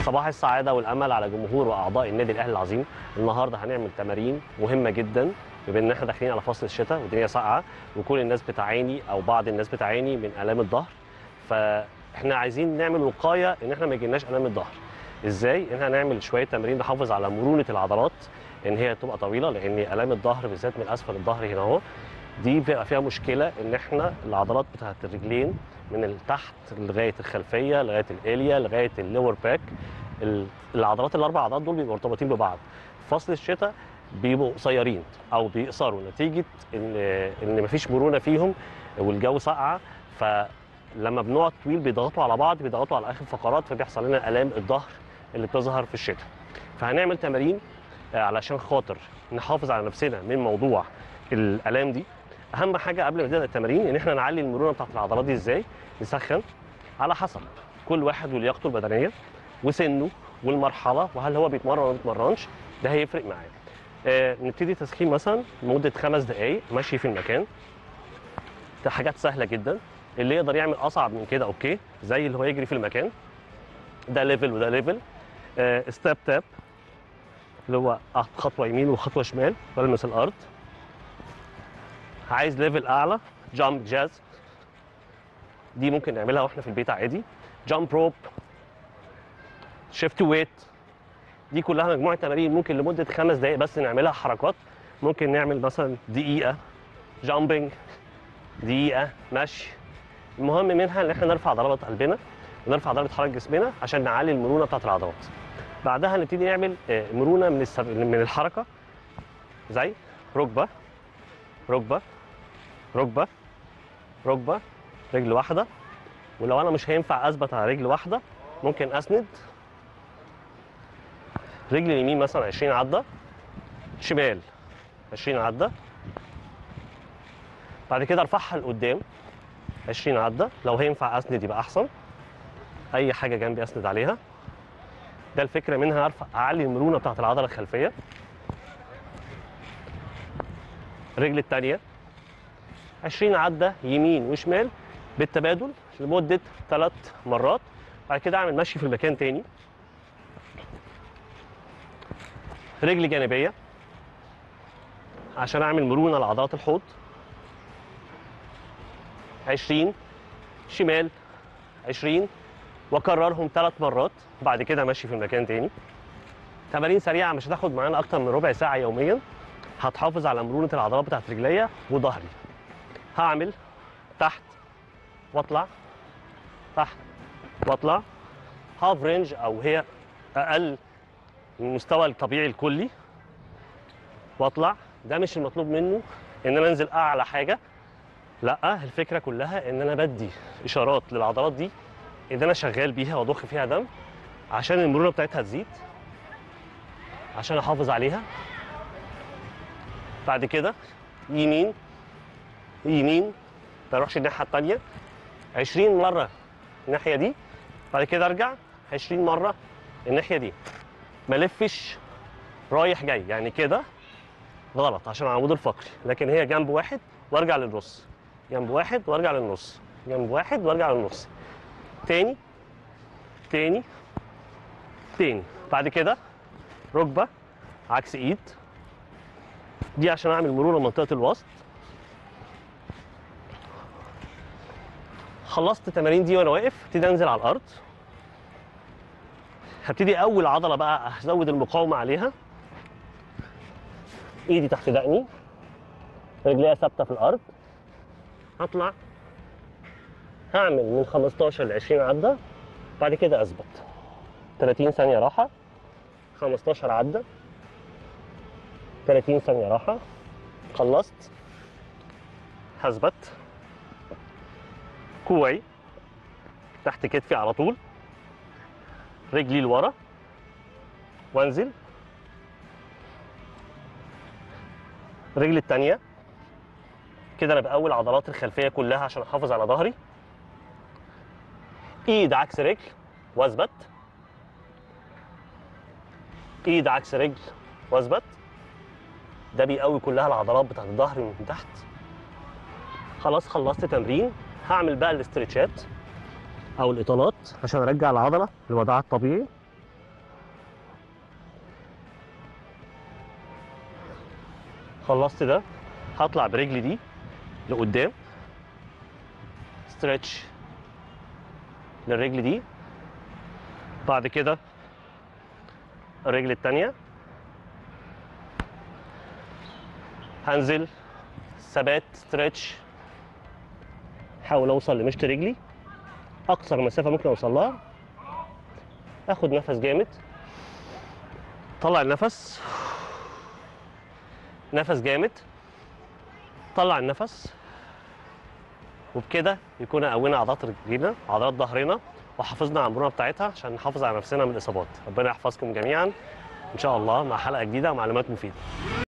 صباح السعاده والامل على جمهور واعضاء النادي الاهلي العظيم النهارده هنعمل تمارين مهمه جدا بما ان احنا داخلين على فصل الشتاء والدنيا ساقعه وكل الناس بتعاني او بعض الناس بتعاني من الام الظهر فاحنا عايزين نعمل وقايه ان احنا ما يجيلناش الام الظهر ازاي ان احنا نعمل شويه تمارين نحافظ على مرونه العضلات ان هي تبقى طويله لان الام الظهر بالذات من اسفل الظهر هنا اهو دي بيبقى فيها مشكله ان احنا العضلات بتاعت الرجلين من التحت لغايه الخلفيه لغايه الاليا لغايه اللور باك ال- العضلات الاربع عضلات دول بيبقوا مرتبطين ببعض فصل الشتاء بيبقوا قصيرين او بيقصروا نتيجه ان ان مفيش مرونه فيهم والجو ساقعه فلما بنقعد طويل بيضغطوا على بعض بيضغطوا على اخر الفقرات فبيحصل لنا الام الظهر اللي بتظهر في الشتاء فهنعمل تمارين آه، علشان خاطر نحافظ على نفسنا من موضوع الالام دي اهم حاجه قبل ما نبدا التمارين ان احنا نعلي المرونه بتاعت العضلات دي ازاي نسخن على حسب كل واحد ولياقته البدنيه وسنه والمرحله وهل هو بيتمرن ولا ما بيتمرنش ده هيفرق معاه آه نبتدي تسخين مثلا لمده خمس دقائق ماشي في المكان ده حاجات سهله جدا اللي يقدر يعمل اصعب من كده اوكي زي اللي هو يجري في المكان ده ليفل وده ليفل آه ستيب تاب اللي هو خطوه يمين وخطوه شمال بلمس الارض عايز ليفل اعلى جامب جاز دي ممكن نعملها واحنا في البيت عادي جامب روب شيفت ويت دي كلها مجموعه تمارين ممكن لمده خمس دقائق بس نعملها حركات ممكن نعمل مثلا دقيقه جامبنج دقيقه مشي المهم منها ان احنا نرفع ضربات قلبنا ونرفع ضربه حركه جسمنا عشان نعلي المرونه بتاعت العضلات بعدها نبتدي نعمل آه، مرونه من السب... من الحركه زي ركبه ركبه ركبه ركبه رجل واحده ولو انا مش هينفع اثبت على رجل واحده ممكن اسند رجل اليمين مثلا 20 عده شمال 20 عده بعد كده ارفعها لقدام 20 عده لو هينفع اسند يبقى احسن اي حاجه جنبي اسند عليها ده الفكره منها ارفع اعلي المرونه بتاعت العضله الخلفيه الرجل الثانيه 20 عده يمين وشمال بالتبادل لمده ثلاث مرات بعد كده اعمل مشي في المكان تاني رجل جانبيه عشان اعمل مرونه لعضلات الحوض 20 شمال 20 واكررهم ثلاث مرات بعد كده ماشي في المكان تاني تمارين سريعه مش هتاخد معانا اكتر من ربع ساعه يوميا هتحافظ على مرونه العضلات بتاعت رجليا وظهري هعمل تحت واطلع تحت واطلع هاف رينج او هي اقل من المستوى الطبيعي الكلي واطلع ده مش المطلوب منه ان انا انزل اعلى حاجه لا الفكره كلها ان انا بدي اشارات للعضلات دي ان انا شغال بيها واضخ فيها دم عشان المرونه بتاعتها تزيد عشان احافظ عليها بعد كده يمين يمين ما اروحش الناحيه الثانيه 20 مره الناحيه دي بعد كده ارجع 20 مره الناحيه دي ما الفش رايح جاي يعني كده غلط عشان العمود الفقري لكن هي جنب واحد وارجع للنص جنب واحد وارجع للنص جنب واحد وارجع للنص تاني تاني تاني بعد كده ركبه عكس ايد دي عشان اعمل مرونه منطقه الوسط خلصت التمارين دي وانا واقف ابتدي انزل على الارض هبتدي اول عضله بقى هزود المقاومه عليها ايدي تحت دقني رجليها ثابته في الارض هطلع هعمل من 15 ل 20 عده بعد كده اثبت 30 ثانيه راحه 15 عده 30 ثانيه راحه خلصت هثبت كوعي تحت كتفي على طول رجلي لورا وانزل رجلي التانية كده انا بقوي العضلات الخلفيه كلها عشان احافظ على ظهري ايد عكس رجل واثبت ايد عكس رجل واثبت ده بيقوي كلها العضلات بتاعت الظهر من تحت خلاص خلصت تمرين هعمل بقى الاسترتشات او الاطالات عشان ارجع العضله لوضعها الطبيعي خلصت ده هطلع برجلي دي لقدام ستريتش للرجل دي بعد كده الرجل التانية هنزل ثبات ستريتش حاول اوصل لمشط رجلي اقصر مسافه ممكن اوصل لها اخد نفس جامد طلع النفس نفس جامد طلع النفس وبكده يكون قوينا عضلات رجلينا عضلات ظهرنا وحافظنا على المرونه بتاعتها عشان نحافظ على نفسنا من الاصابات ربنا يحفظكم جميعا ان شاء الله مع حلقه جديده ومعلومات مفيده